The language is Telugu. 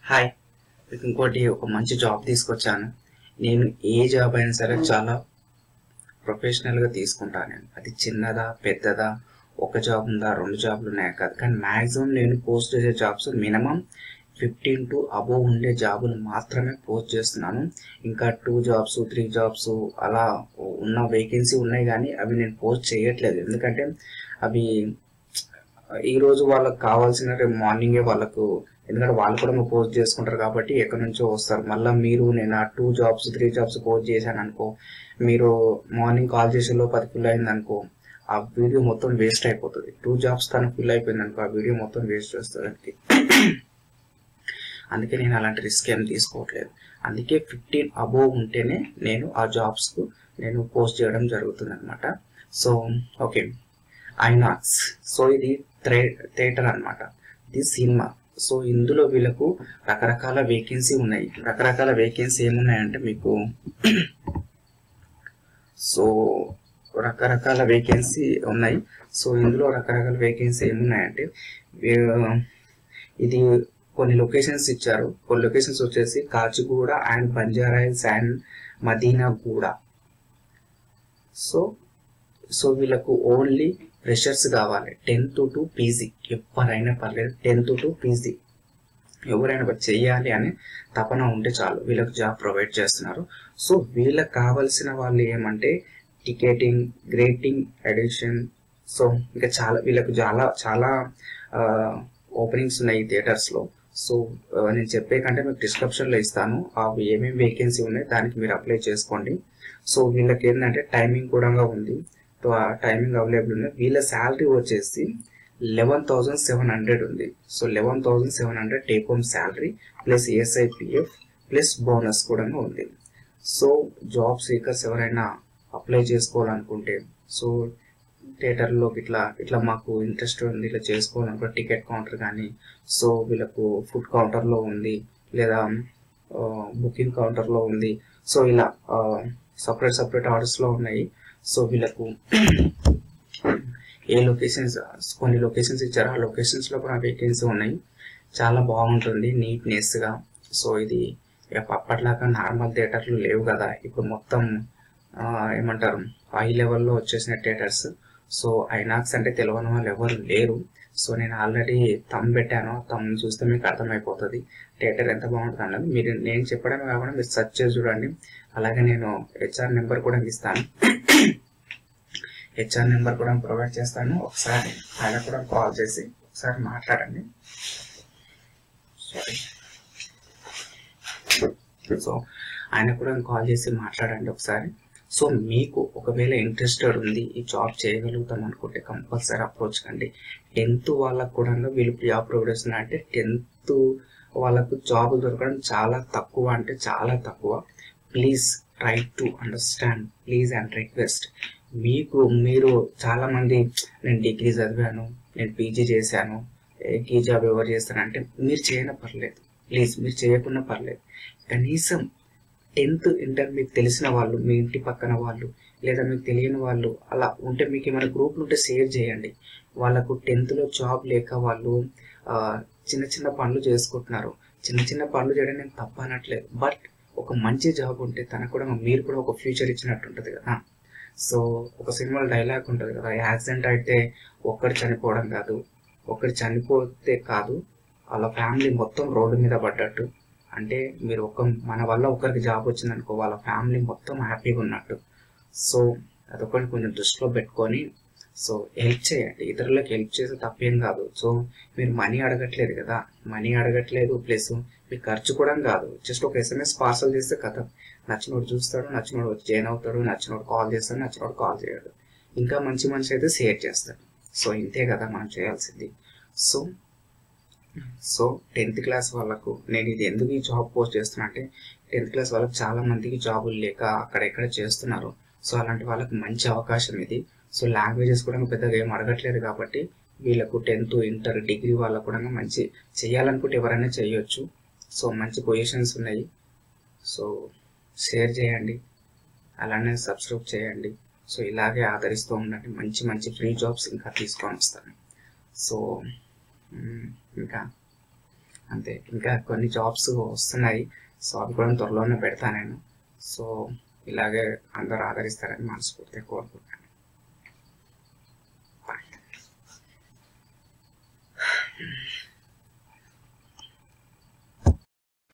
హాయ్ మీకు ఇంకోటి ఒక మంచి జాబ్ తీసుకొచ్చాను నేను ఏ జాబ్ అయినా సరే చాలా ప్రొఫెషనల్గా తీసుకుంటాను నేను అది చిన్నదా పెద్దదా ఒక జాబ్ ఉందా రెండు జాబ్లు ఉన్నాయా కాదు కానీ మ్యాక్సిమం నేను పోస్ట్ చేసే jobs minimum fifteen to above ఉండే జాబులు మాత్రమే పోస్ట్ చేస్తున్నాను ఇంకా టూ జాబ్స్ త్రీ జాబ్స్ అలా ఉన్న వేకెన్సీ ఉన్నాయి కానీ అవి నేను పోస్ట్ చేయట్లేదు ఎందుకంటే అవి ఈ రోజు వాళ్ళకి కావాల్సిన రేపు మార్నింగే వాళ్ళకు ఎందుకంటే వాళ్ళు కూడా పోస్ట్ చేసుకుంటారు కాబట్టి ఎక్కడి నుంచో వస్తారు మళ్ళీ మీరు నేను ఆ two jobs three jobs post చేశాను అనుకో మీరు మార్నింగ్ కాల్ చేసే లోపు అది ఫిల్ అయింది అనుకో ఆ వీడియో మొత్తం వేస్ట్ అయిపోతుంది టూ జాబ్స్ తను ఫిల్ అయిపోయింది అనుకో ఆ వీడియో మొత్తం వేస్ట్ వస్తుంది అందుకే నేను అలాంటి రిస్క్ ఏం తీసుకోవట్లేదు అందుకే ఫిఫ్టీన్ అబోవ్ ఉంటేనే నేను ఆ జాబ్స్కు నేను పోస్ట్ చేయడం జరుగుతుంది అనమాట సో ఓకే ఐనాక్స్ సో ఇది థియేటర్ అనమాట ఇది సినిమా సో ఇందులో వీళ్ళకు రకరకాల వేకెన్సీ ఉన్నాయి రకరకాల వేకెన్సీ ఏమున్నాయంటే మీకు సో రకరకాల వేకెన్సీ ఉన్నాయి సో ఇందులో రకరకాల వేకెన్సీ ఏమున్నాయంటే వే- ఇది కొన్ని లొకేషన్స్ ఇచ్చారు కొన్ని లొకేషన్స్ వచ్చేసి Kachiguda and Banjara Hills and Madinaguda so so వీళ్ళకు ఓన్లీ ఫ్రెషర్స్ కావాలి టెన్త్ టు పీజీ ఎవరైనా పర్లేదు టెన్త్ టు పీజీ ఎవరైనా బట్ చెయ్యాలి అని తపన ఉంటే చాలు వీళ్ళకి జాబ్ ప్రొవైడ్ చేస్తున్నారు సో వీళ్ళకి కావాల్సిన వాళ్ళు ఏమంటే టికెటింగ్ గ్రేటింగ్ ఎడిషన్ సో ఇంకా చాలా వీళ్ళకు చాలా చాలా ఓపెనింగ్స్ ఉన్నాయి ఈ థియేటర్స్లో సో ఆ, నేను చెప్పే కంటే మీకు డిస్క్రిప్షన్లో ఇస్తాను అవి ఏమేమి వేకెన్సీ ఉన్నాయి దానికి మీరు అప్లై చేసుకోండి సో వీళ్ళకి ఏంటంటే టైమింగ్ కూడా ఉంది సో ఆ టైమింగ్ అవైలబుల్ ఉంది వీళ్ళ శాలరీ వచ్చేసి లెవెన్ థౌసండ్ సెవెన్ హండ్రెడ్ ఉంది so eleven thousand seven hundred take home salary plus ESIPF plus bonus కూడా ఉంది సో జాబ్ సీకర్స్ ఎవరైనా అప్లై చేసుకోవాలనుకుంటే సో థియేటర్లో ఇట్లా ఇట్లా మాకు ఇంట్రెస్ట్ ఉంది ఇట్లా చేసుకోవాలనుకుంటే టికెట్ కౌంటర్ కానీ సో వీళ్ళకు ఫుడ్ కౌంటర్లో ఉంది లేదా బుకింగ్ కౌంటర్లో ఉంది సో ఇలా సపరేట్ సపరేట్ ఆర్డర్స్లో ఉన్నాయి సో వీళ్ళకు ఏ లొకేషన్స్ కొన్ని లొకేషన్స్ ఇచ్చారు ఆ లొకేషన్స్లో కూడా వేకెన్సీ ఉన్నాయి చాలా బాగుంటుంది నీట్నెస్గా సో ఇది ఇక అప్పట్లాగా నార్మల్ థియేటర్లు లేవు కదా ఇప్పుడు మొత్తం ఆ, ఏమంటారు హై లెవెల్లో వచ్చేసిన థియేటర్స్ సో ఐనాక్స్ అంటే తెలియని వాళ్ళు ఎవరు లేరు సో నేను ఆల్రెడీ తమ్ పెట్టాను తమ్ చూస్తే మీకు అర్థమైపోతుంది థియేటర్ ఎంత బాగుంటుంది అన్నది మీరు నేను చెప్పడమే కాకుండా మీరు సెర్చ్ చేసి చూడండి అలాగే నేను హెచ్ఆర్ నెంబర్ కూడా ఇస్తాను హెచ్ఆర్ నెంబర్ కూడా ప్రొవైడ్ చేస్తాను ఒకసారి ఆయన కూడా కాల్ చేసి ఒకసారి మాట్లాడండి సారీ సో ఆయన కూడా కాల్ చేసి మాట్లాడండి ఒకసారి సో మీకు ఒకవేళ ఇంట్రెస్టెడ్ ఉంది ఈ జాబ్ చేయగలుగుతాం అనుకుంటే కంపల్సరీ అప్రోచ్ కండి టెన్త్ వాళ్ళకు కూడా వీళ్ళు జాబ్ ప్రొవైడ్ అంటే టెన్త్ వాళ్ళకు జాబ్ దొరకడం చాలా తక్కువ అంటే చాలా తక్కువ please try to understand please and request మీకు మీరు చాలా మంది నేను డిగ్రీ చదివాను నేను పీజీ చేశాను ఈ జాబ్ ఎవరు చేస్తారంటే మీరు చేయన పర్లేదు ప్లీజ్ మీరు చేయకుండా పర్లేదు కనీసం టెన్త్ ఇంటర్ మీకు తెలిసిన వాళ్ళు మీ ఇంటి పక్కన వాళ్ళు లేదా మీకు తెలియని వాళ్ళు అలా ఉంటే మీకు ఏమైనా గ్రూప్లు ఉంటే షేర్ చేయండి వాళ్ళకు టెన్త్లో జాబ్ లేక వాళ్ళు ఆ, చిన్న చిన్న పనులు చేసుకుంటున్నారు చిన్న చిన్న పనులు చేయడం నేను తప్ప అనట్లేదు బట్ ఒక మంచి జాబ్ ఉంటే తనకు కూడా మీరు కూడా ఒక ఫ్యూచర్ ఇచ్చినట్టు ఉంటుంది కదా సో ఒక సినిమాలో డైలాగ్ ఉంటుంది కదా యాక్సిడెంట్ అయితే ఒక్కడు చనిపోవడం కాదు ఒకటి చనిపోతే కాదు వాళ్ళ ఫ్యామిలీ మొత్తం రోడ్డు మీద పడ్డట్టు అంటే మీరు ఒక మన వల్ల ఒకరికి జాబ్ వచ్చిందనుకో వాళ్ళ ఫ్యామిలీ మొత్తం హ్యాపీగా ఉన్నట్టు సో అదొకటి కొంచెం దృష్టిలో పెట్టుకొని సో హెల్ప్ చేయండి ఇతరులకు హెల్ప్ చేస్తే తప్పేం కాదు సో మీరు మనీ అడగట్లేదు కదా మనీ అడగట్లేదు ప్లస్ మీ ఖర్చు కూడా కాదు జస్ట్ ఒక ఎస్ఎంఎస్ పార్సల్ చేస్తే కథ నచ్చినోడు చూస్తాడు నచ్చినోడు వచ్చి జాయిన్ అవుతాడు నచ్చినోడు కాల్ చేస్తాడు నచ్చినోడు కాల్ చేయడు ఇంకా మంచి మంచి అయితే షేర్ చేస్తాడు సో ఇంతే కదా మనం చేయాల్సింది సో సో టెన్త్ క్లాస్ వాళ్ళకు నేను ఇది ఎందుకు ఈ జాబ్ పోస్ట్ చేస్తున్నా అంటే టెన్త్ క్లాస్ వాళ్ళకి చాలా మందికి జాబులు లేక అక్కడెక్కడ చేస్తున్నారు సో అలాంటి వాళ్ళకి మంచి అవకాశం ఇది సో లాంగ్వేజెస్ కూడా పెద్దగా ఏం అడగట్లేదు కాబట్టి వీళ్ళకు టెన్త్ ఇంటర్ డిగ్రీ వాళ్ళకు కూడా మంచి చేయాలనుకుంటే ఎవరైనా చేయొచ్చు సో మంచి పొజిషన్స్ ఉన్నాయి సో షేర్ చేయండి అలానే సబ్స్క్రైబ్ చేయండి సో ఇలాగే ఆదరిస్తూ ఉండండి మంచి మంచి ఫ్రీ జాబ్స్ ఇంకా తీసుకొని వస్తాను సో మ్, ఇంకా అంతే ఇంకా కొన్ని జాబ్స్ వస్తున్నాయి సో అవి కూడా త్వరలోనే పెడతా నేను సో ఇలాగే అందరూ ఆదరిస్తారని మనస్ఫూర్తిగా కోరుకుంటున్నాను